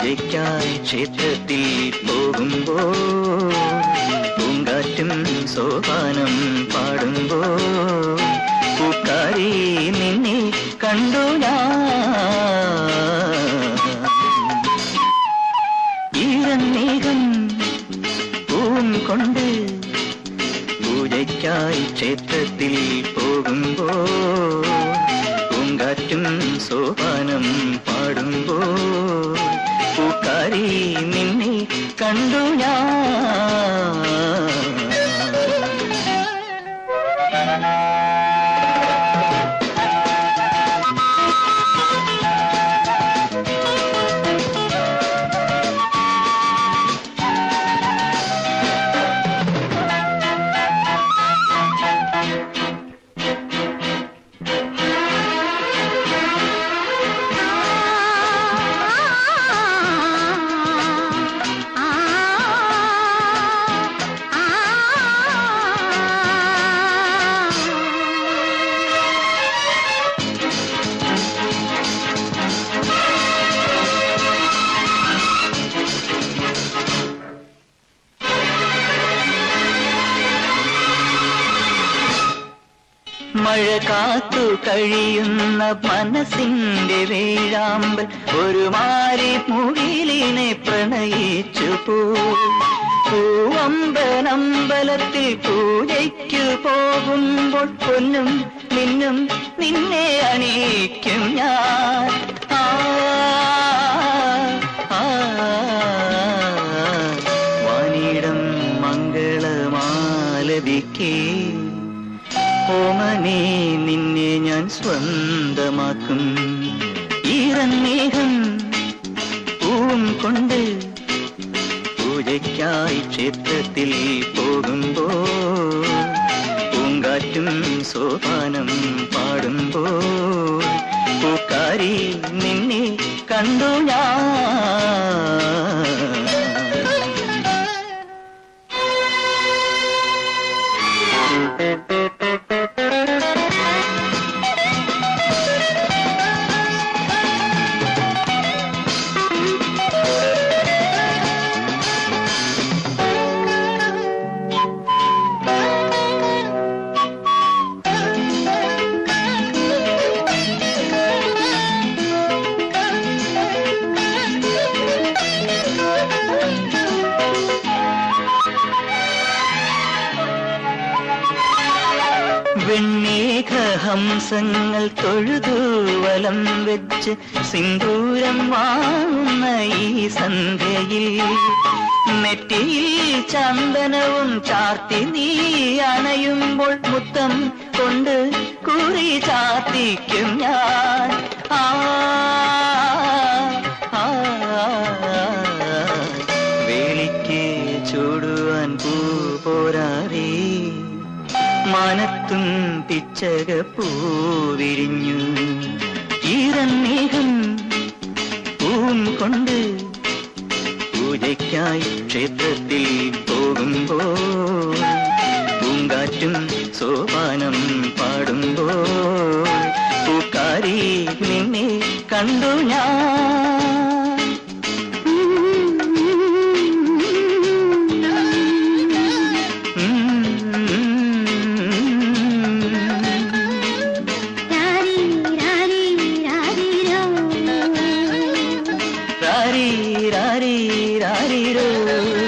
പൂജയ്ക്കായി ക്ഷേത്രത്തിൽ പോകുമ്പോ പൂങ്കാറ്റും സോപാനം പാടുമ്പോ പൂക്കാരി നിന്നെ കണ്ടു ഞാൻ ഈരന്നേകം പൂവും കൊണ്ട് പൂജയ്ക്കായി ക്ഷേത്രത്തിൽ പോകുമ്പോ പൂങ്കാറ്റും സോപാനം പാടുമ്പോ പൂക്കാരി നിന്നെ കണ്ടു ഞാൻ മഴ കാത്തു കഴിയുന്ന മനസ്സിന്റെ വേഴാമ്പൽ ഒരു മാരി മുകിലിനെ പ്രണയിച്ചു പോ പൂവമ്പനമ്പലത്തിൽ പൂജയ്ക്കു പോകുമ്പോൾ പൊന്നും നിന്നും നിന്നെ അണിയിക്കും ഞാൻ ആ, ആ, വാനിടം മംഗളമാലപിക്കേ ഓമനെ നിന്നെ ഞാൻ സ്വന്തമാക്കും ഈറന്നേഹം പൂവും കൊണ്ട് പൂജയ്ക്കായി ക്ഷേത്രത്തിൽ പോകുമ്പോ പൂങ്കാറ്റും സോപാനം പാടുമ്പോ പൂക്കാരി നിന്നെ കണ്ടു ഞാൻ വെണ്ണീഘഹംസങ്ങൾ തൊഴുതു വലം വെച്ച് സിന്ദൂരം വാങ്ങുന്ന ഈ സന്ധ്യയിൽ നെറ്റിയിൽ ചന്ദനവും ചാർത്തി നീ അണയുമ്പോൾ മുത്തം കൊണ്ട് കുറി ചാർത്തിക്കും ഞാൻ ആ ആ, വേലിക്ക് ചൂടുവാൻ പൂ പോരാറേ മാനത്തും പിച്ചക പൂവിരിഞ്ഞു ഈറന്നേഹം പൂവും കൊണ്ട് പൂജയ്ക്കായി ക്ഷേത്രത്തിൽ പോകുമ്പോ പൂങ്കാറ്റും സോപാനം പാടുമ്പോ പൂക്കാരി നിന്നെ കണ്ടു ഞാൻ രാരി രാരി രാരിരോ രാരി രാരി രാരിരോ